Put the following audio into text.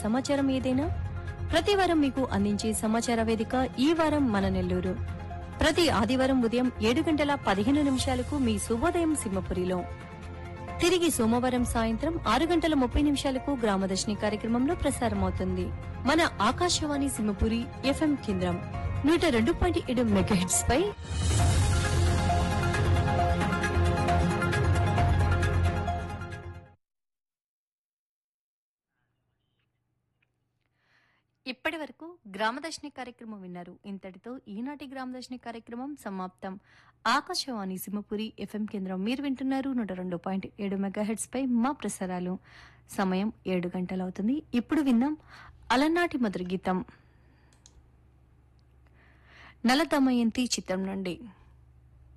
సమాచారం ఏదైనా ప్రతి వారం మీకు అందించే సమాచార వేదిక ఈ వారం మన నెల్లూరు ప్రతి ఆదివారం ఉదయం ఏడు గంటల పదిహేను నిమిషాలకు మీ శుభోదయం సింహపురిలో తిరిగి సోమవారం సాయంత్రం ఆరు గంటల ముప్పై నిమిషాలకు గ్రామదర్శిని కార్యక్రమంలో ప్రసారమవుతుంది మన ఆకాశవాణి సింహపురి ఎఫ్ఎం కేంద్రం నూట రెండు పాయింట్ ఏడు మెగాహెట్స్ పై ఇప్పటి వరకు గ్రామదర్శిని కార్యక్రమం విన్నారు ఇంతటితో ఈనాటి గ్రామదర్శిని కార్యక్రమం సమాప్తం ఆకాశవాణి సింహపురి ఎఫ్ఎం కేంద్రం మీరు వింటున్నారు నూట రెండు పాయింట్ ఏడు మెగాహెడ్స్ పై మా ప్రసారాలు సమయం ఏడు గంటలవుతుంది ఇప్పుడు విందాం అలనాటి మధుర గీతం నలదమయంతి చిత్రం నుండి